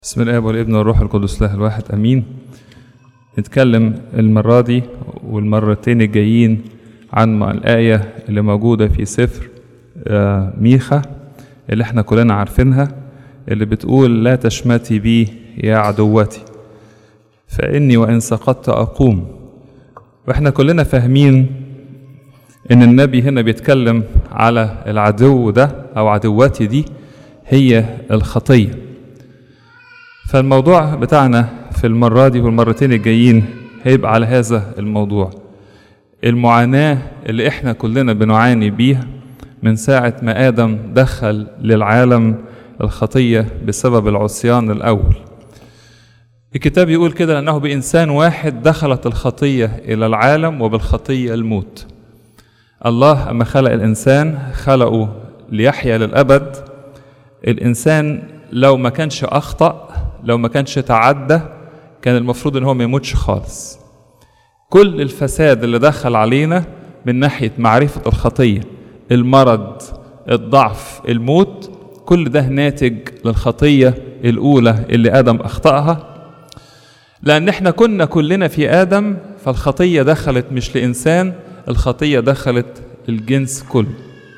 بسم الاب والابن والروح القدس الله الواحد امين نتكلم المره دي والمرتين الجايين عن الايه اللي موجوده في سفر آه، ميخا اللي احنا كلنا عارفينها اللي بتقول لا تشمتي بي يا عدوتي فاني وان سقطت اقوم واحنا كلنا فاهمين ان النبي هنا بيتكلم على العدو ده او عدوتي دي هي الخطيه فالموضوع بتاعنا في المرة دي والمرتين الجايين هيبقى على هذا الموضوع المعاناة اللي احنا كلنا بنعاني بيها من ساعة ما آدم دخل للعالم الخطية بسبب العصيان الأول الكتاب يقول كده لأنه بإنسان واحد دخلت الخطية إلى العالم وبالخطية الموت الله أما خلق الإنسان خلقه ليحيا للأبد الإنسان لو ما كانش أخطأ لو ما كانش تعدى كان المفروض ان هو ما يموتش خالص كل الفساد اللي دخل علينا من ناحية معرفة الخطية المرض الضعف الموت كل ده ناتج للخطية الأولى اللي آدم أخطأها لأن احنا كنا كلنا في آدم فالخطية دخلت مش لإنسان الخطية دخلت الجنس كله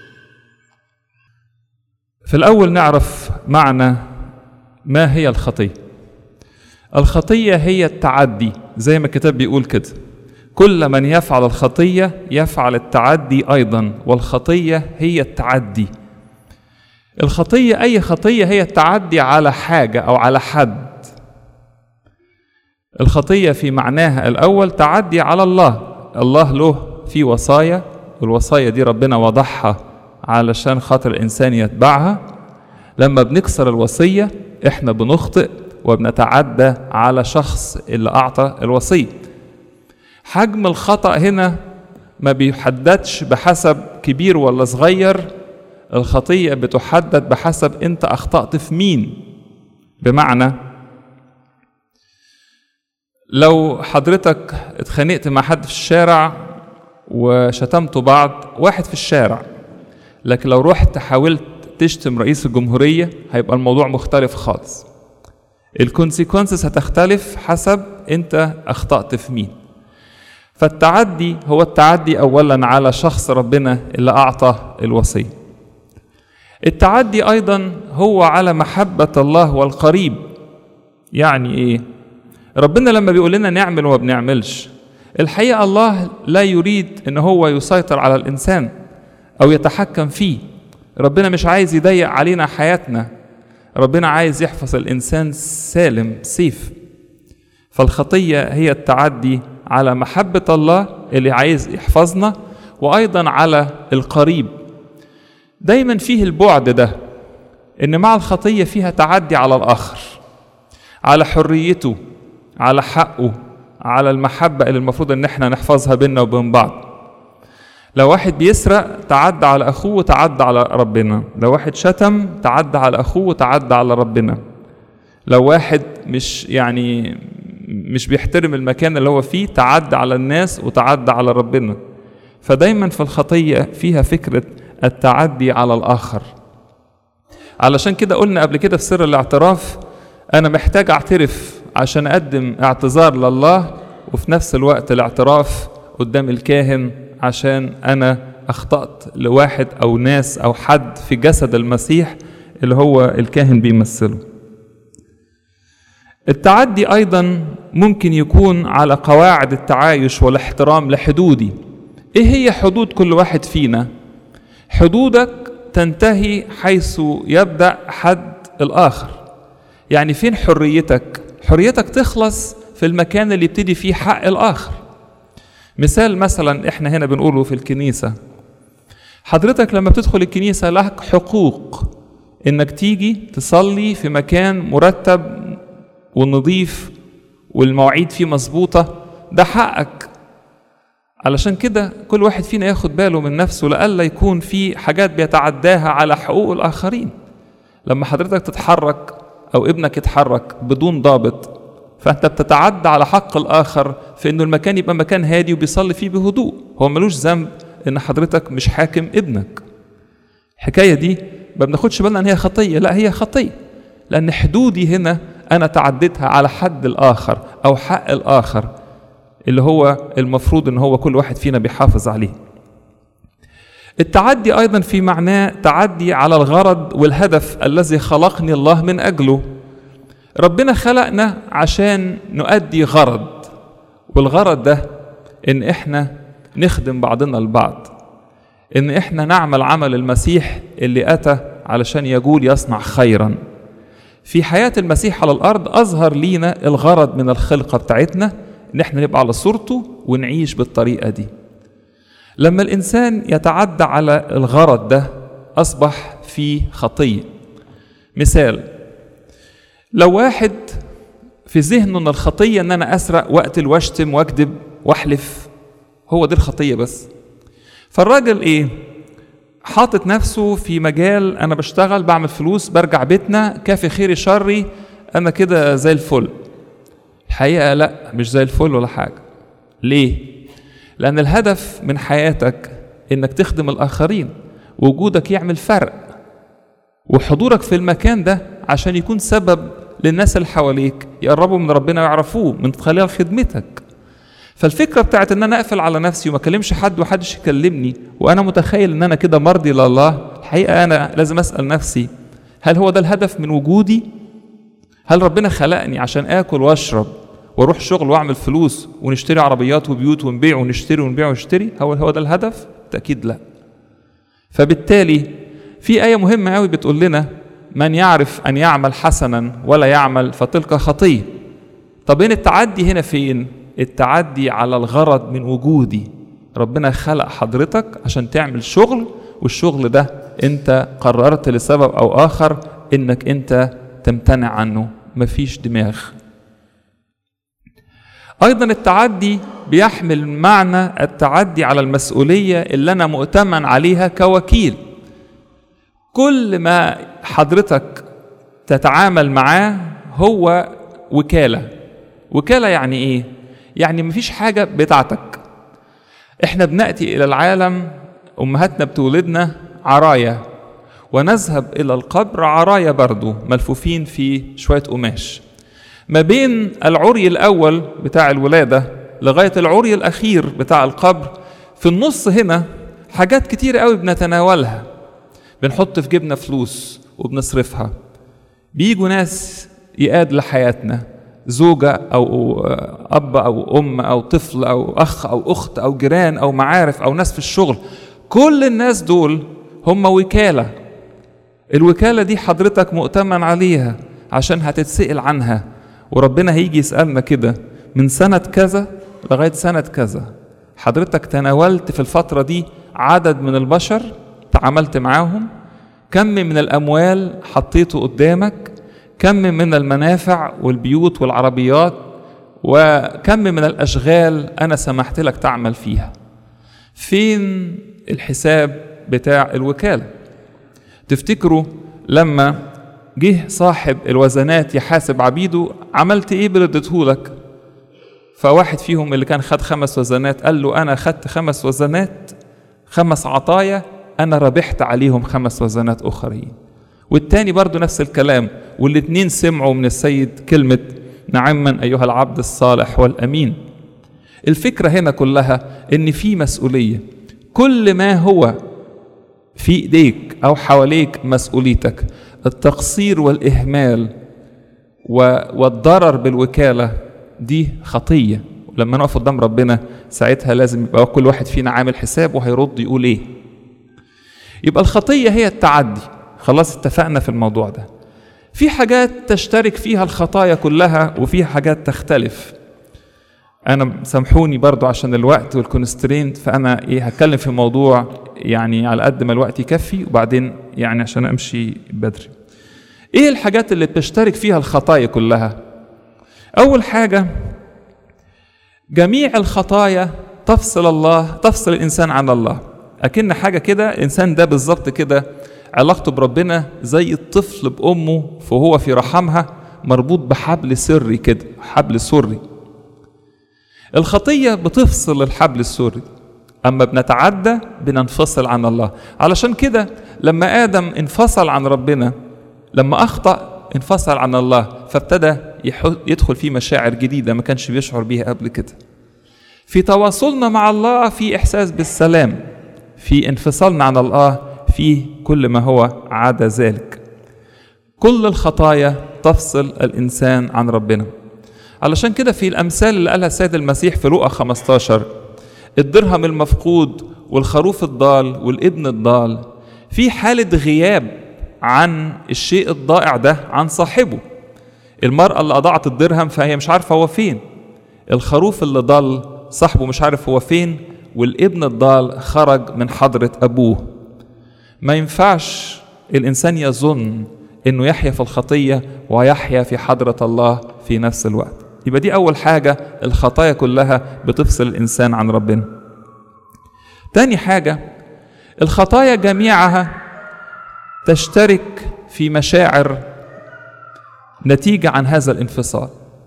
في الأول نعرف معنى ما هي الخطية الخطية هي التعدي زي ما الكتاب بيقول كده كل من يفعل الخطية يفعل التعدي أيضا والخطية هي التعدي الخطية أي خطية هي التعدي على حاجة أو على حد الخطية في معناها الأول تعدي على الله الله له في وصايا والوصايا دي ربنا وضعها علشان خاطر الإنسان يتبعها لما بنكسر الوصية احنا بنخطئ وبنتعدى على شخص اللي أعطى الوصية حجم الخطأ هنا ما بيحددش بحسب كبير ولا صغير الخطية بتحدد بحسب انت أخطأت في مين بمعنى لو حضرتك اتخانقت مع حد في الشارع وشتمتوا بعض واحد في الشارع لكن لو رحت حاولت تشتم رئيس الجمهورية هيبقى الموضوع مختلف خالص الكونسيكونسز هتختلف حسب انت اخطأت في مين فالتعدي هو التعدي اولا على شخص ربنا اللي اعطى الوصية التعدي ايضا هو على محبة الله والقريب يعني ايه ربنا لما بيقول لنا نعمل وما بنعملش الحقيقة الله لا يريد ان هو يسيطر على الانسان او يتحكم فيه ربنا مش عايز يضيق علينا حياتنا ربنا عايز يحفظ الإنسان سالم سيف فالخطية هي التعدي على محبة الله اللي عايز يحفظنا وأيضا على القريب دايما فيه البعد ده إن مع الخطية فيها تعدي على الآخر على حريته على حقه على المحبة اللي المفروض إن احنا نحفظها بيننا وبين بعض لو واحد بيسرق تعدى على اخوه وتعدى على ربنا لو واحد شتم تعدى على اخوه وتعدى على ربنا لو واحد مش يعني مش بيحترم المكان اللي هو فيه تعدى على الناس وتعدى على ربنا فدايما في الخطية فيها فكرة التعدي على الآخر علشان كده قلنا قبل كده في سر الاعتراف أنا محتاج أعترف عشان أقدم اعتذار لله وفي نفس الوقت الاعتراف قدام الكاهن عشان أنا أخطأت لواحد أو ناس أو حد في جسد المسيح اللي هو الكاهن بيمثله التعدي أيضا ممكن يكون على قواعد التعايش والاحترام لحدودي إيه هي حدود كل واحد فينا حدودك تنتهي حيث يبدأ حد الآخر يعني فين حريتك حريتك تخلص في المكان اللي يبتدي فيه حق الآخر مثال مثلا احنا هنا بنقوله في الكنيسة حضرتك لما بتدخل الكنيسة لك حقوق انك تيجي تصلي في مكان مرتب ونظيف والمواعيد فيه مظبوطة ده حقك علشان كده كل واحد فينا ياخد باله من نفسه لألا يكون في حاجات بيتعداها على حقوق الآخرين لما حضرتك تتحرك أو ابنك يتحرك بدون ضابط فانت بتتعدى على حق الاخر في انه المكان يبقى مكان هادي وبيصلي فيه بهدوء هو ملوش ذنب ان حضرتك مش حاكم ابنك الحكايه دي ما بناخدش بالنا ان هي خطيه لا هي خطيه لان حدودي هنا أنا تعديتها على حد الآخر أو حق الآخر اللي هو المفروض إن هو كل واحد فينا بيحافظ عليه التعدي أيضا في معناه تعدي على الغرض والهدف الذي خلقني الله من أجله ربنا خلقنا عشان نؤدي غرض والغرض ده إن إحنا نخدم بعضنا البعض إن إحنا نعمل عمل المسيح اللي أتى علشان يقول يصنع خيرا في حياة المسيح على الأرض أظهر لينا الغرض من الخلقة بتاعتنا إن إحنا نبقى على صورته ونعيش بالطريقة دي لما الإنسان يتعدى على الغرض ده أصبح في خطية مثال لو واحد في ذهنه ان الخطيه ان انا اسرق واقتل واشتم واكذب واحلف هو دي الخطيه بس فالراجل ايه حاطط نفسه في مجال انا بشتغل بعمل فلوس برجع بيتنا كافي خيري شري انا كده زي الفل الحقيقه لا مش زي الفل ولا حاجه ليه لان الهدف من حياتك انك تخدم الاخرين وجودك يعمل فرق وحضورك في المكان ده عشان يكون سبب للناس اللي حواليك يقربوا من ربنا ويعرفوه من خلال خدمتك فالفكره بتاعت ان انا اقفل على نفسي وما اكلمش حد وحدش يكلمني وانا متخيل ان انا كده مرضي لله الحقيقه انا لازم اسال نفسي هل هو ده الهدف من وجودي هل ربنا خلقني عشان اكل واشرب واروح شغل واعمل فلوس ونشتري عربيات وبيوت ونبيع ونشتري ونبيع ونشتري هو هو ده الهدف بالتاكيد لا فبالتالي في ايه مهمه قوي بتقول لنا من يعرف ان يعمل حسنا ولا يعمل فتلك خطيه طب هنا التعدي هنا فين التعدي على الغرض من وجودي ربنا خلق حضرتك عشان تعمل شغل والشغل ده انت قررت لسبب او اخر انك انت تمتنع عنه مفيش دماغ ايضا التعدي بيحمل معنى التعدي على المسؤوليه اللي انا مؤتمن عليها كوكيل كل ما حضرتك تتعامل معاه هو وكاله وكاله يعني ايه يعني مفيش حاجه بتاعتك احنا بناتي الى العالم امهاتنا بتولدنا عرايا ونذهب الى القبر عرايا برضو ملفوفين في شويه قماش ما بين العري الاول بتاع الولاده لغايه العري الاخير بتاع القبر في النص هنا حاجات كتير قوي بنتناولها بنحط في جيبنا فلوس وبنصرفها بيجوا ناس يقاد لحياتنا زوجة أو أب أو أم أو طفل أو أخ أو أخت أو جيران أو معارف أو ناس في الشغل كل الناس دول هم وكالة الوكالة دي حضرتك مؤتمن عليها عشان هتتسأل عنها وربنا هيجي يسألنا كده من سنة كذا لغاية سنة كذا حضرتك تناولت في الفترة دي عدد من البشر تعاملت معاهم كم من الأموال حطيته قدامك كم من المنافع والبيوت والعربيات وكم من الأشغال أنا سمحت لك تعمل فيها فين الحساب بتاع الوكالة تفتكروا لما جه صاحب الوزنات يحاسب عبيده عملت ايه باللي اديتهولك فواحد فيهم اللي كان خد خمس وزنات قال له انا خدت خمس وزنات خمس عطايا انا ربحت عليهم خمس وزنات اخرين والتاني برضو نفس الكلام والاتنين سمعوا من السيد كلمة نعما أيها العبد الصالح والأمين الفكرة هنا كلها إن في مسؤولية كل ما هو في إيديك أو حواليك مسؤوليتك التقصير والإهمال والضرر بالوكالة دي خطية لما نقف قدام ربنا ساعتها لازم يبقى كل واحد فينا عامل حساب وهيرد يقول ايه يبقى الخطية هي التعدي خلاص اتفقنا في الموضوع ده في حاجات تشترك فيها الخطايا كلها وفي حاجات تختلف انا سامحوني برضو عشان الوقت والكونسترينت فانا ايه هتكلم في موضوع يعني على قد ما الوقت يكفي وبعدين يعني عشان امشي بدري ايه الحاجات اللي بتشترك فيها الخطايا كلها اول حاجه جميع الخطايا تفصل الله تفصل الانسان عن الله اكن حاجه كده الانسان ده بالظبط كده علاقته بربنا زي الطفل بامه فهو في رحمها مربوط بحبل سري كده حبل سري الخطيه بتفصل الحبل السري اما بنتعدى بننفصل عن الله علشان كده لما ادم انفصل عن ربنا لما اخطا انفصل عن الله فابتدى يحو- يدخل في مشاعر جديدة ما كانش بيشعر بيها قبل كده في تواصلنا مع الله في إحساس بالسلام في انفصالنا عن الله في كل ما هو عدا ذلك كل الخطايا تفصل الإنسان عن ربنا علشان كده في الأمثال اللي قالها السيد المسيح في لوقا 15 الدرهم المفقود والخروف الضال والابن الضال في حالة غياب عن الشيء الضائع ده عن صاحبه المرأة اللي أضاعت الدرهم فهي مش عارفة هو فين الخروف اللي ضل صاحبه مش عارف هو فين والابن الضال خرج من حضرة أبوه ما ينفعش الإنسان يظن إنه يحيا في الخطية ويحيا في حضرة الله في نفس الوقت يبقى دي أول حاجة الخطايا كلها بتفصل الإنسان عن ربنا تاني حاجة الخطايا جميعها تشترك في مشاعر نتيجة عن هذا الانفصال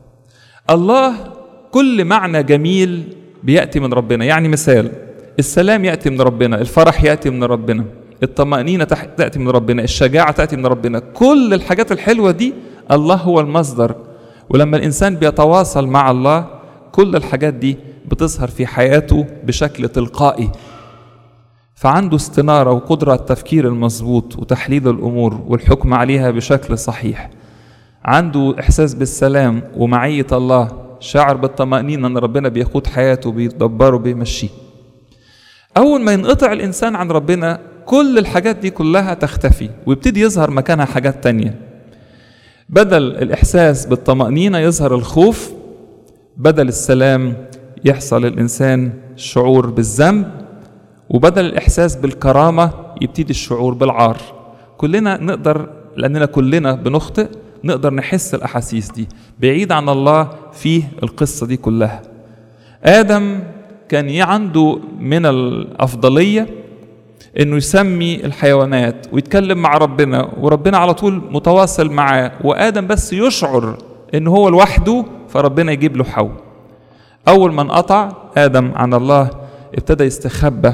الله كل معنى جميل بيأتي من ربنا يعني مثال السلام يأتي من ربنا الفرح يأتي من ربنا الطمأنينة تح- تأتي من ربنا الشجاعة تأتي من ربنا كل الحاجات الحلوة دي الله هو المصدر ولما الإنسان بيتواصل مع الله كل الحاجات دي بتظهر في حياته بشكل تلقائي فعنده استنارة وقدرة على التفكير المظبوط وتحليل الأمور والحكم عليها بشكل صحيح عنده إحساس بالسلام ومعية الله شعر بالطمأنينة أن ربنا بيقود حياته بيدبره بيمشيه أول ما ينقطع الإنسان عن ربنا كل الحاجات دي كلها تختفي ويبتدي يظهر مكانها حاجات تانية بدل الإحساس بالطمأنينة يظهر الخوف بدل السلام يحصل الإنسان شعور بالذنب وبدل الإحساس بالكرامة يبتدي الشعور بالعار كلنا نقدر لأننا كلنا بنخطئ نقدر نحس الأحاسيس دي بعيد عن الله فيه القصة دي كلها آدم كان ي- عنده من الأفضلية إنه يسمي الحيوانات ويتكلم مع ربنا وربنا على طول متواصل معاه وآدم بس يشعر إن هو لوحده فربنا يجيب له حواء أول ما انقطع آدم عن الله ابتدى يستخبى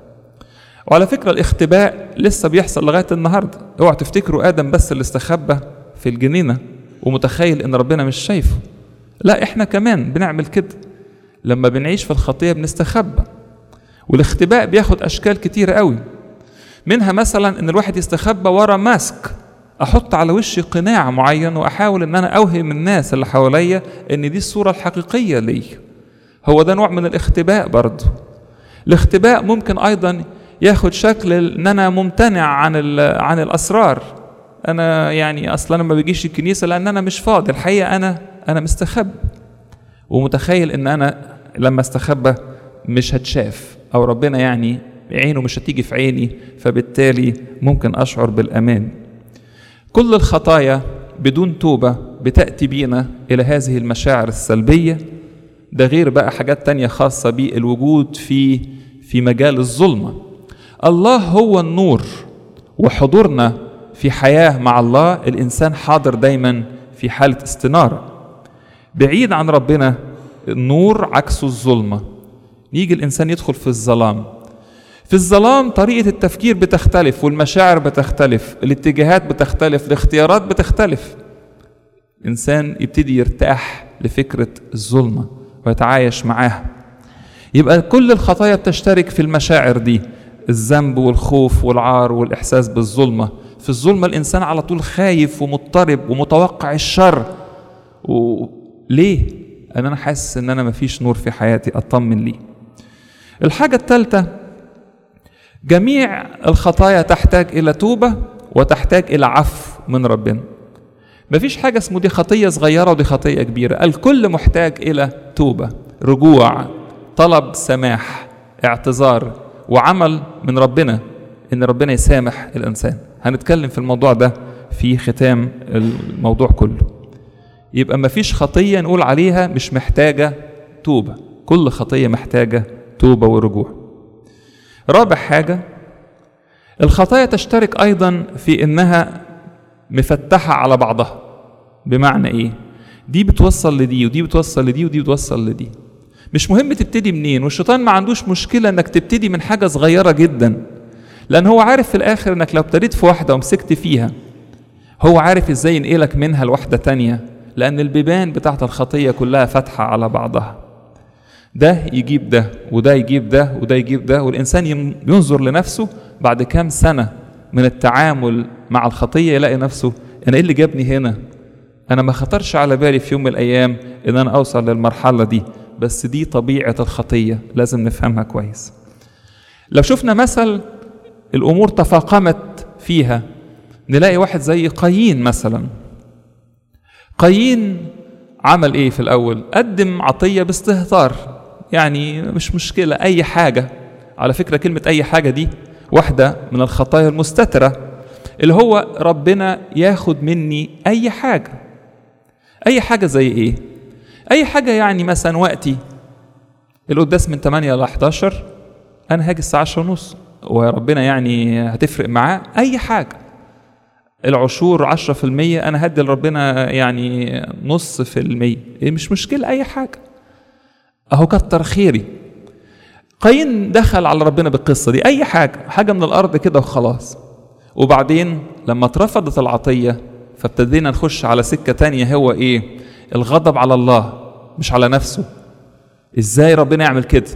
وعلى فكرة الاختباء لسه بيحصل لغاية النهاردة اوعوا تفتكروا آدم بس اللي استخبى في الجنينة ومتخيل إن ربنا مش شايفه لا إحنا كمان بنعمل كده لما بنعيش في الخطية بنستخبى والاختباء بياخد أشكال كتيرة قوي منها مثلا إن الواحد يستخبى ورا ماسك أحط على وشي قناع معين وأحاول إن أنا أوهم الناس اللي حواليا إن دي الصورة الحقيقية لي هو ده نوع من الاختباء برضه الاختباء ممكن ايضا ياخد شكل ان انا ممتنع عن ال- عن الاسرار انا يعني اصلا انا ما بيجيش الكنيسه لان انا مش فاضي الحقيقه انا انا مستخبي ومتخيل ان انا لما استخبى مش هتشاف او ربنا يعني عينه مش هتيجي في عيني فبالتالي ممكن اشعر بالامان كل الخطايا بدون توبه بتاتي بينا الى هذه المشاعر السلبيه ده غير بقى حاجات تانية خاصة بالوجود في في مجال الظلمة الله هو النور وحضورنا في حياة مع الله الإنسان حاضر دايما في حالة استنارة بعيد عن ربنا النور عكسه الظلمة يجي الإنسان يدخل في الظلام في الظلام طريقة التفكير بتختلف والمشاعر بتختلف الاتجاهات بتختلف الاختيارات بتختلف الإنسان يبتدي يرتاح لفكرة الظلمة ويتعايش معاها يبقى كل الخطايا بتشترك في المشاعر دي الذنب والخوف والعار والإحساس بالظلمة في الظلمة الإنسان على طول خايف ومضطرب ومتوقع الشر وليه؟ أن أنا حاسس إن أنا مفيش نور في حياتي أطمن ليه الحاجة الثالثة جميع الخطايا تحتاج إلى توبة وتحتاج إلى عفو من ربنا مفيش حاجة اسمه دي خطية صغيرة ودي خطية كبيرة الكل محتاج إلى توبة رجوع طلب سماح اعتذار وعمل من ربنا إن ربنا يسامح الإنسان هنتكلم في الموضوع ده في ختام الموضوع كله يبقى مفيش خطية نقول عليها مش محتاجة توبة كل خطية محتاجة توبة ورجوع رابع حاجة الخطايا تشترك أيضا في إنها مفتحة على بعضها بمعنى إيه؟ دي بتوصل لدي ودي بتوصل لدي ودي بتوصل لدي مش مهم تبتدي منين والشيطان ما عندوش مشكلة إنك تبتدي من حاجة صغيرة جدا لأن هو عارف في الآخر إنك لو ابتديت في واحدة ومسكت فيها هو عارف ازاي ينقلك منها لواحدة تانية لأن البيبان بتاعت الخطية كلها فاتحة على بعضها ده يجيب ده وده يجيب ده وده يجيب ده والإنسان ينظر لنفسه بعد كام سنة من التعامل مع الخطية يلاقي نفسه أنا إيه اللي جابني هنا أنا ما خطرش على بالي في يوم من الأيام إن أنا أوصل للمرحلة دي بس دي طبيعة الخطية لازم نفهمها كويس لو شفنا مثل الأمور تفاقمت فيها نلاقي واحد زي قايين مثلا قايين عمل ايه في الاول قدم عطيه باستهتار يعني مش مشكله اي حاجه على فكره كلمه اي حاجه دي واحده من الخطايا المستتره اللي هو ربنا ياخد مني اي حاجه اي حاجه زي ايه اي حاجه يعني مثلا وقتي القداس من 8 ل 11 انا هاجي الساعه 10 ونص وربنا يعني هتفرق معاه اي حاجه العشور عشرة في المية أنا هدي لربنا يعني نص في المية إيه مش مشكلة أي حاجة أهو كتر خيري قايين دخل على ربنا بالقصة دي أي حاجة حاجة من الأرض كده وخلاص وبعدين لما اترفضت العطية فابتدينا نخش على سكة تانية هو إيه الغضب على الله مش على نفسه إزاي ربنا يعمل كده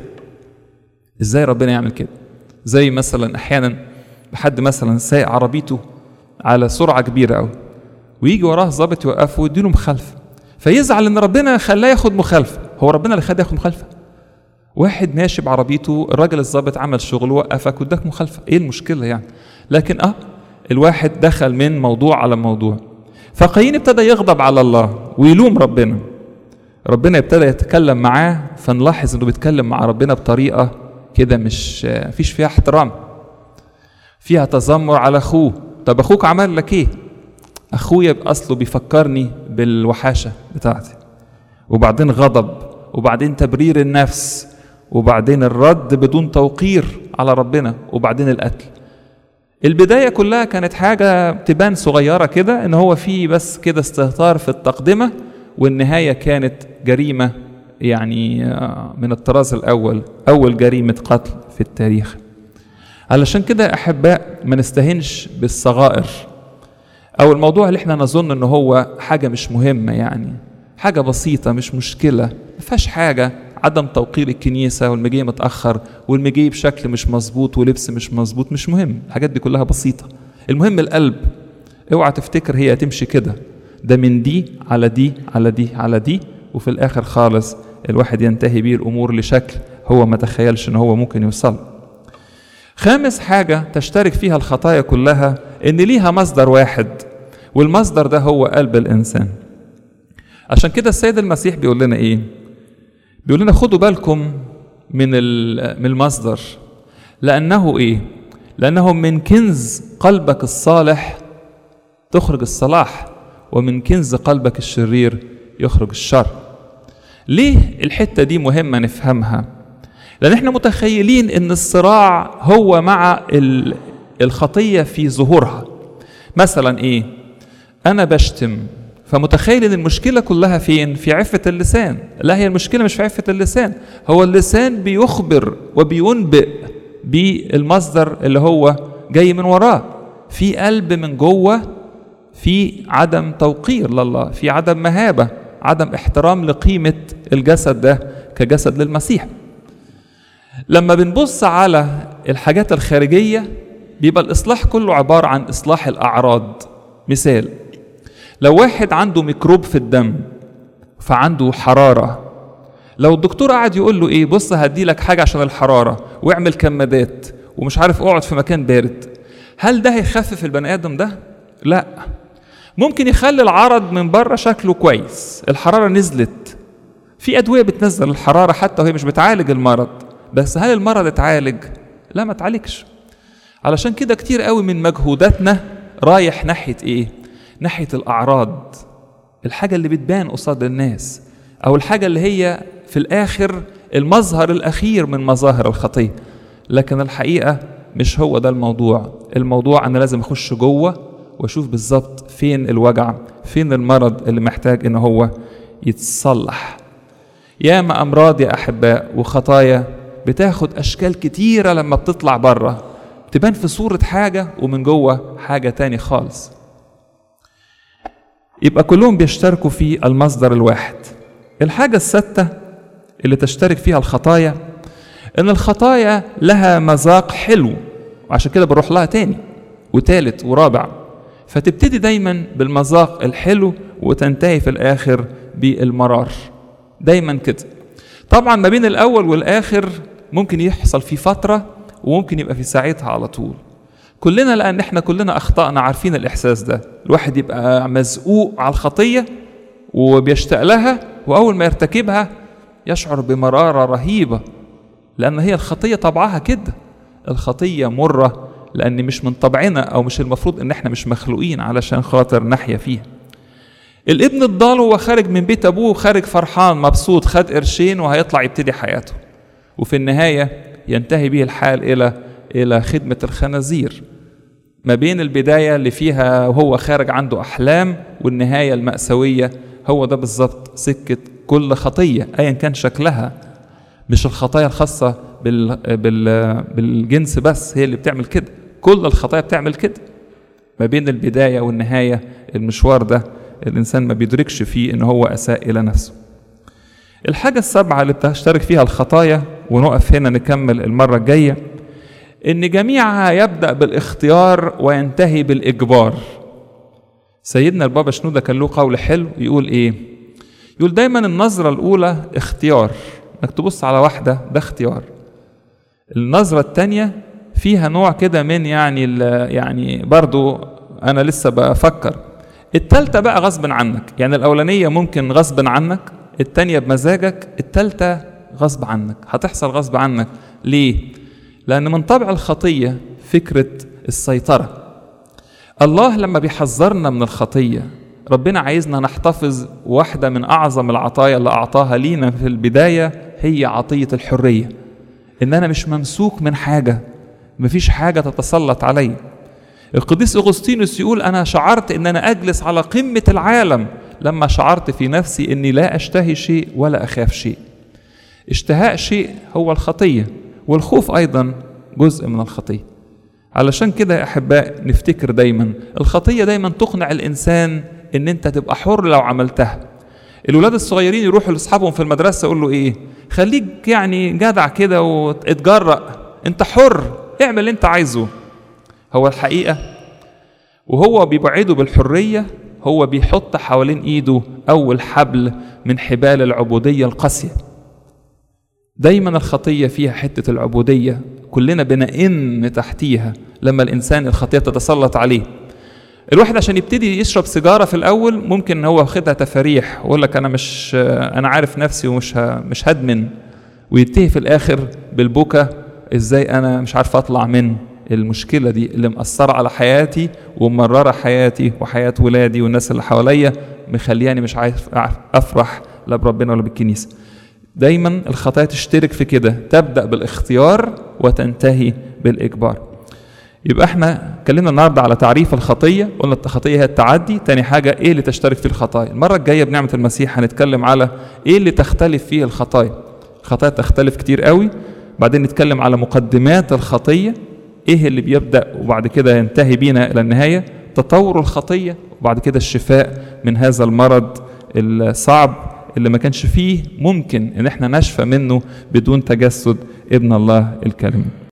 إزاي ربنا يعمل كده زي مثلا أحيانا بحد مثلا سايق عربيته على سرعة كبيرة قوي ويجي وراه ظابط يوقفه ويديله مخالفة فيزعل ان ربنا خلاه ياخد مخالفة هو ربنا اللي خلاه ياخد مخالفة واحد ماشي بعربيته الراجل الظابط عمل شغل وقفك واداك مخالفة ايه المشكلة يعني لكن اه الواحد دخل من موضوع على موضوع فقايين ابتدى يغضب على الله ويلوم ربنا ربنا ابتدى يتكلم معاه فنلاحظ انه بيتكلم مع ربنا بطريقة كده مش فيش فيها احترام فيها تذمر على اخوه طب اخوك عمل لك ايه اخويا اصله بيفكرني بالوحاشه بتاعتي وبعدين غضب وبعدين تبرير النفس وبعدين الرد بدون توقير على ربنا وبعدين القتل البداية كلها كانت حاجة تبان صغيرة كده ان هو في بس كده استهتار في التقدمة والنهاية كانت جريمة يعني من الطراز الأول أول جريمة قتل في التاريخ علشان كده احباء ما نستهنش بالصغائر او الموضوع اللي احنا نظن ان هو حاجه مش مهمه يعني حاجه بسيطه مش مشكله ما فيهاش حاجه عدم توقير الكنيسه والمجيء متاخر والمجيء بشكل مش مظبوط ولبس مش مظبوط مش مهم الحاجات دي كلها بسيطه المهم القلب اوعى تفتكر هي هتمشي كده ده من دي على دي على دي على دي وفي الاخر خالص الواحد ينتهي بيه الامور لشكل هو ما تخيلش ان هو ممكن يوصل خامس حاجة تشترك فيها الخطايا كلها إن ليها مصدر واحد والمصدر ده هو قلب الإنسان عشان كده السيد المسيح بيقول لنا إيه؟ بيقول لنا خدوا بالكم من من المصدر لأنه إيه؟ لأنه من كنز قلبك الصالح تخرج الصلاح ومن كنز قلبك الشرير يخرج الشر ليه الحتة دي مهمة نفهمها؟ لان احنا متخيلين ان الصراع هو مع الخطيه في ظهورها مثلا ايه انا بشتم فمتخيل ان المشكله كلها فين في عفه اللسان لا هي المشكله مش في عفه اللسان هو اللسان بيخبر وبينبئ بالمصدر اللي هو جاي من وراه في قلب من جوه في عدم توقير لله في عدم مهابه عدم احترام لقيمه الجسد ده كجسد للمسيح لما بنبص على الحاجات الخارجية بيبقى الإصلاح كله عبارة عن إصلاح الأعراض مثال لو واحد عنده ميكروب في الدم فعنده حرارة لو الدكتور قعد يقول له ايه بص هدي لك حاجة عشان الحرارة واعمل كمادات ومش عارف اقعد في مكان بارد هل ده هيخفف البني ادم ده؟ لا ممكن يخلي العرض من بره شكله كويس الحرارة نزلت في أدوية بتنزل الحرارة حتى وهي مش بتعالج المرض بس هل المرض اتعالج؟ لا ما اتعالجش علشان كده كتير قوي من مجهوداتنا رايح ناحية ايه؟ ناحية الأعراض الحاجة اللي بتبان قصاد الناس أو الحاجة اللي هي في الآخر المظهر الأخير من مظاهر الخطية لكن الحقيقة مش هو ده الموضوع الموضوع أنا لازم أخش جوه وأشوف بالظبط فين الوجع فين المرض اللي محتاج إن هو يتصلح ياما أمراض يا أحباء وخطايا بتاخد أشكال كتيرة لما بتطلع بره تبان في صورة حاجة ومن جوه حاجة تاني خالص يبقى كلهم بيشتركوا في المصدر الواحد الحاجة الستة اللي تشترك فيها الخطايا ان الخطايا لها مذاق حلو وعشان كده بنروح لها تاني وتالت ورابع فتبتدي دايما بالمذاق الحلو وتنتهي في الاخر بالمرار دايما كده طبعا ما بين الاول والاخر ممكن يحصل في فتره وممكن يبقى في ساعتها على طول كلنا لان احنا كلنا اخطانا عارفين الاحساس ده الواحد يبقى مزقوق على الخطيه وبيشتاق لها واول ما يرتكبها يشعر بمراره رهيبه لان هي الخطيه طبعها كده الخطيه مره لان مش من طبعنا او مش المفروض ان احنا مش مخلوقين علشان خاطر نحيا فيها الابن الضال هو خارج من بيت ابوه خارج فرحان مبسوط خد قرشين وهيطلع يبتدي حياته وفي النهايه ينتهي به الحال الى الى خدمه الخنازير ما بين البدايه اللي فيها وهو خارج عنده احلام والنهايه الماساويه هو ده بالظبط سكه كل خطيه ايا كان شكلها مش الخطايا الخاصه بال... بال... بالجنس بس هي اللي بتعمل كده كل الخطايا بتعمل كده ما بين البدايه والنهايه المشوار ده الانسان ما بيدركش فيه ان هو اساء الى نفسه الحاجه السابعه اللي بتشترك فيها الخطايا ونقف هنا نكمل المره الجايه ان جميعها يبدا بالاختيار وينتهي بالاجبار سيدنا البابا شنودة كان له قول حلو يقول ايه يقول دايما النظرة الأولى اختيار انك تبص على واحدة ده اختيار النظرة التانية فيها نوع كده من يعني يعني برضو أنا لسه بفكر التالتة بقى غصب عنك يعني الأولانية ممكن غصب عنك التانية بمزاجك التالتة غصب عنك هتحصل غصب عنك ليه؟ لأن من طبع الخطية فكرة السيطرة الله لما بيحذرنا من الخطية ربنا عايزنا نحتفظ واحدة من أعظم العطايا اللي أعطاها لينا في البداية هي عطية الحرية إن أنا مش ممسوك من حاجة مفيش حاجة تتسلط علي القديس أغسطينوس يقول أنا شعرت إن أنا أجلس على قمة العالم لما شعرت في نفسي إني لا أشتهي شيء ولا أخاف شيء اشتهاء شيء هو الخطية والخوف أيضا جزء من الخطية علشان كده يا أحباء نفتكر دايما الخطية دايما تقنع الإنسان إن أنت تبقى حر لو عملتها الولاد الصغيرين يروحوا لاصحابهم في المدرسه يقول له ايه خليك يعني جدع كده واتجرأ انت حر اعمل اللي انت عايزه هو الحقيقه وهو بيبعده بالحريه هو بيحط حوالين ايده اول حبل من حبال العبوديه القاسيه دايما الخطيه فيها حته العبوديه كلنا بنئن تحتيها لما الانسان الخطيه تتسلط عليه الواحد عشان يبتدي يشرب سيجاره في الاول ممكن ان هو واخدها تفاريح ويقول لك انا مش انا عارف نفسي ومش ه... مش هدمن وينتهي في الاخر بالبكا ازاي انا مش عارف اطلع من المشكله دي اللي مأثره على حياتي وممرره حياتي وحياه ولادي والناس اللي حواليا مخلياني مش عارف افرح لا بربنا ولا بالكنيسه دايما الخطايا تشترك في كده تبدا بالاختيار وتنتهي بالاجبار يبقى احنا اتكلمنا النهارده على تعريف الخطيه قلنا الخطيه هي التعدي تاني حاجه ايه اللي تشترك فيه الخطايا المره الجايه بنعمه المسيح هنتكلم على ايه اللي تختلف فيه الخطايا الخطايا تختلف كتير قوي بعدين نتكلم على مقدمات الخطيه ايه اللي بيبدا وبعد كده ينتهي بينا الى النهايه تطور الخطيه وبعد كده الشفاء من هذا المرض الصعب اللي ما كانش فيه ممكن ان احنا نشفى منه بدون تجسد ابن الله الكريم